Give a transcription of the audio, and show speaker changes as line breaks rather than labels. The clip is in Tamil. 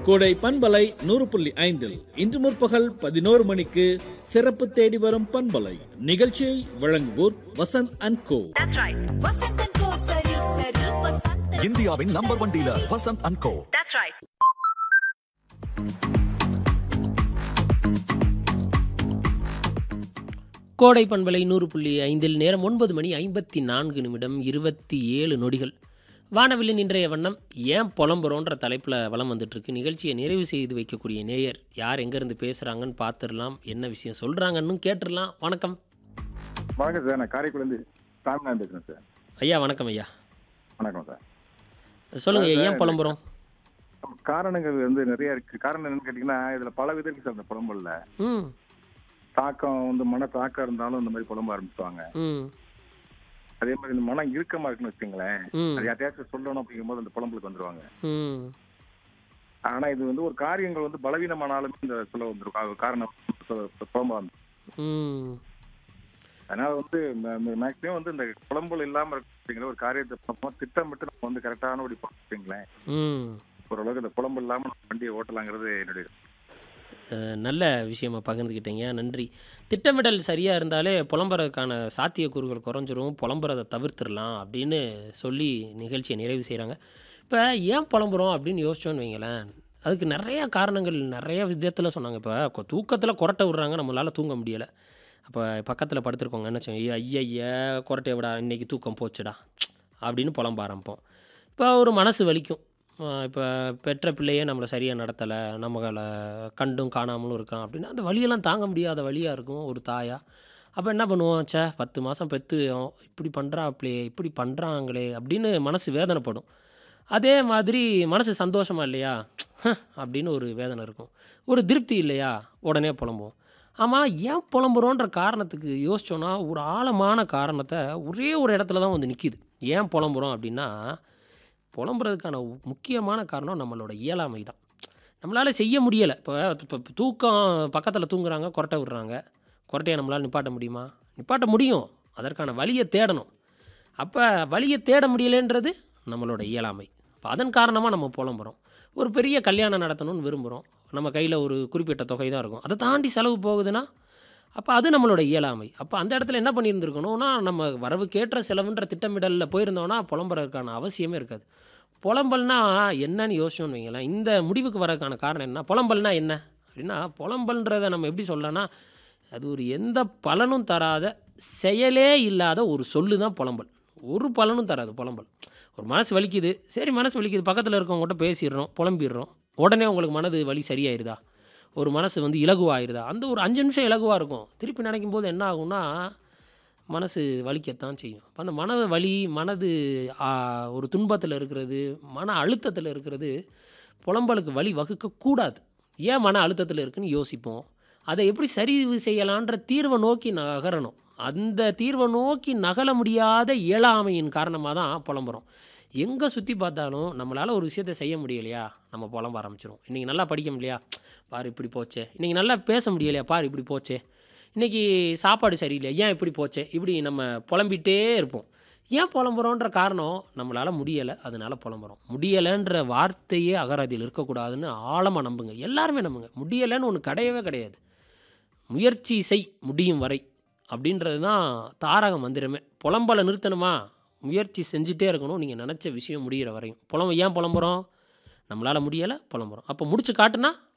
கோடை பண்பலை நூறு புள்ளி ஐந்தில் இன்று முற்பகல் பதினோரு மணிக்கு சிறப்பு தேடி வரும் பண்பலை நிகழ்ச்சியை வழங்குவோர் Vasanth and co
That's right.
Vasanthan co சரி சரி வசந்தன்
இந்தியாவின் number one dealer Vasanth and co
That's right.
கோடை பண்பலை நூறு புள்ளி ஐந்தில் நேரம் ஒன்பது மணி ஐம்பத்தி நான்கு நிமிடம் இருபத்தி ஏழு நொடிகள் வானவில்லின் இன்றைய வண்ணம் ஏன் புலம்புறோன்ற தலைப்பில் வளம் வந்துட்டுருக்கு நிகழ்ச்சியை நிறைவு செய்து வைக்கக்கூடிய நேயர் யார் எங்கேருந்து பேசுகிறாங்கன்னு பார்த்துடலாம் என்ன விஷயம் சொல்கிறாங்கன்னு கேட்டுடலாம் வணக்கம்
வணக்கம் சார் நான் காரைக்குடிலேருந்து சாமிநாதன் பேசுகிறேன் சார்
ஐயா வணக்கம் ஐயா
வணக்கம் சார்
சொல்லுங்கள் ஐயா ஏன் புலம்புறோம்
காரணங்கள் வந்து நிறைய இருக்கு காரணம் என்னன்னு கேட்டிங்கன்னா இதில் பல விதம் இருக்கு சார் இந்த புலம்புல
ம்
தாக்கம் வந்து மன தாக்கம் இருந்தாலும் இந்த மாதிரி புலம்ப ஆரம்பிச்சுவாங்க
ம்
அதே மாதிரி இந்த மனம் இறுக்கமா இருக்குன்னு வச்சுங்களேன்
ம்
அது யார்ட்டையாச்சும் சொல்லணும் அப்படிங்கும்போது அந்த புலம்புக்கு வந்துருவாங்க
ம்
ஆனா இது வந்து ஒரு காரியங்கள் வந்து பலவீனமானாலும் இந்த சொல்ல வந்துருக்கும் அது காரணம் சொ- புலம்ப வந்து
ம்
அதனால வந்து மேக்ஸிமம் வந்து இந்த புலம்பல் இல்லாம இருக்கிற ஒரு காரியத்தை பார்ப்போம் திட்டமிட்டு நம்ம வந்து கரெக்டான ஒரு வச்சுங்களேன்
ம்
ஓரளவுக்கு இந்த புலம்பல் இல்லாம நம்ம வண்டியை ஓட்டலாங்கிறது என்னுடைய
அஹ், நல்ல விஷயமா பகிர்ந்துக்கிட்டீங்க நன்றி திட்டமிடல் சரியாக இருந்தாலே புலம்புறதுக்கான சாத்தியக்கூறுகள் குறைஞ்சிரும் புலம்புறதை தவிர்த்துடலாம் அப்படின்னு சொல்லி நிகழ்ச்சியை நிறைவு செய்கிறாங்க இப்போ ஏன் புலம்புறோம் அப்படின்னு யோசிச்சோன்னு வைங்களேன் அதுக்கு நிறைய காரணங்கள் நிறைய விதத்தில் சொன்னாங்க இப்போ தூக்கத்தில் கொரட்டை விடுறாங்க நம்மளால் தூங்க முடியலை அப்போ பக்கத்தில் படுத்துருக்கோங்க என்ன செய்யும் ஐயா ஐயா கொரட்டை விடா இன்னைக்கு தூக்கம் போச்சுடா அப்படின்னு புலம்ப ஆரம்பிப்போம் இப்போ ஒரு மனசு வலிக்கும் இப்போ பெற்ற பிள்ளையே நம்மளை சரியாக நடத்தலை நம்மளை கண்டும் காணாமலும் இருக்கான் அப்படின்னா அந்த வலியெல்லாம் தாங்க முடியாத வழியாக இருக்கும் ஒரு தாயா அப்போ என்ன பண்ணுவோம் ச்சே பத்து மாதம் பெற்று இப்படி பண்ணுறாப்ளே இப்படி பண்ணுறாங்களே அப்படின்னு மனசு வேதனைப்படும் அதே மாதிரி மனசு சந்தோஷமா இல்லையா அப்படின்னு ஒரு வேதனை இருக்கும் ஒரு திருப்தி இல்லையா உடனே புலம்புவோம் ஆமாம் ஏன் புலம்புறோன்ற காரணத்துக்கு யோசிச்சோன்னா ஒரு ஆழமான காரணத்தை ஒரே ஒரு இடத்துல தான் வந்து நிற்கிது ஏன் புலம்புறோம் அப்படின்னா புலம்புறதுக்கான உ- முக்கியமான காரணம் நம்மளோட இயலாமை தான் நம்மளால் செய்ய முடியலை இப்போ இப்போ தூக்கம் பக்கத்தில் தூங்குறாங்க கொரட்டை விடுறாங்க கொரட்டையை நம்மளால் நிப்பாட்ட முடியுமா நிப்பாட்ட முடியும் அதற்கான வழியை தேடணும் அப்போ வழியை தேட முடியலைன்றது நம்மளோட இயலாமை அப்போ அதன் காரணமாக நம்ம புலம்புறோம் ஒரு பெரிய கல்யாணம் நடத்தணும்னு விரும்புகிறோம் நம்ம கையில் ஒரு குறிப்பிட்ட தொகை தான் இருக்கும் அதை தாண்டி செலவு போகுதுன்னா அப்போ அது நம்மளோட இயலாமை அப்போ அந்த இடத்துல என்ன பண்ணியிருந்துருக்கணும்னா நம்ம வரவுக்கேற்ற செலவுன்ற திட்டமிடலில் போயிருந்தோம்னா புலம்புறதுக்கான அவசியமே இருக்காது புலம்பல்னா என்னன்னு யோசிச்சோன்னு வைங்களேன் இந்த முடிவுக்கு வரதுக்கான காரணம் என்ன புலம்பல்னா என்ன அப்படின்னா புலம்பல்ன்றதை நம்ம எப்படி சொல்லலாம்னா அது ஒரு எந்த பலனும் தராத செயலே இல்லாத ஒரு சொல்லு தான் புலம்பல் ஒரு பலனும் தராது புலம்பல் ஒரு மனசு வலிக்குது சரி மனசு வலிக்குது பக்கத்தில் இருக்கவங்ககிட்ட பேசிடுறோம் புலம்பிடுறோம் உடனே உங்களுக்கு மனது வலி சரியாயிருதா ஒரு மனசு வந்து இலகுவாயிருதா அந்த ஒரு அஞ்சு நிமிஷம் இலகுவாக இருக்கும் திருப்பி நினைக்கும் போது என்ன ஆகும்னா மனசு வலிக்கத்தான் செய்யும் அப்போ அந்த மனது வலி மனது ஆ, ஒரு துன்பத்தில் இருக்கிறது மன அழுத்தத்தில் இருக்கிறது புலம்பலுக்கு வழி வகுக்கக்கூடாது ஏன் மன அழுத்தத்தில் இருக்குன்னு யோசிப்போம் அதை எப்படி சரி செய்யலான்ற தீர்வை நோக்கி நகரணும் அந்த தீர்வை நோக்கி நகல முடியாத இயலாமையின் காரணமாக தான் புலம்புறோம் எங்கே சுற்றி பார்த்தாலும் நம்மளால் ஒரு விஷயத்தை செய்ய முடியலையா நம்ம புலம்ப ஆரம்பிச்சிரும் இன்றைக்கி நல்லா படிக்க முடியலையா பாரு இப்படி போச்சே இன்றைக்கி நல்லா பேச முடியலையா பாரு இப்படி போச்சே இன்றைக்கி சாப்பாடு சரியில்லை ஏன் இப்படி போச்சே இப்படி நம்ம புலம்பிகிட்டே இருப்போம் ஏன் புலம்புறோன்ற காரணம் நம்மளால் முடியலை அதனால புலம்புறோம் முடியலைன்ற வார்த்தையே அகராதியில் இருக்கக்கூடாதுன்னு ஆழமாக நம்புங்க எல்லாருமே நம்புங்க முடியலைன்னு ஒன்று கிடையவே கிடையாது முயற்சி செய் முடியும் வரை அப்படின்றது தான் தாரக மந்திரமே புலம்பலை நிறுத்தணுமா முயற்சி செஞ்சுட்டே இருக்கணும் நீங்கள் நினச்ச விஷயம் முடிகிற வரையும் புலம்ப ஏன் புலம்புறோம் நம்மளால் முடியலை புலம்புறோம் அப்போ முடிச்சு காட்டுனா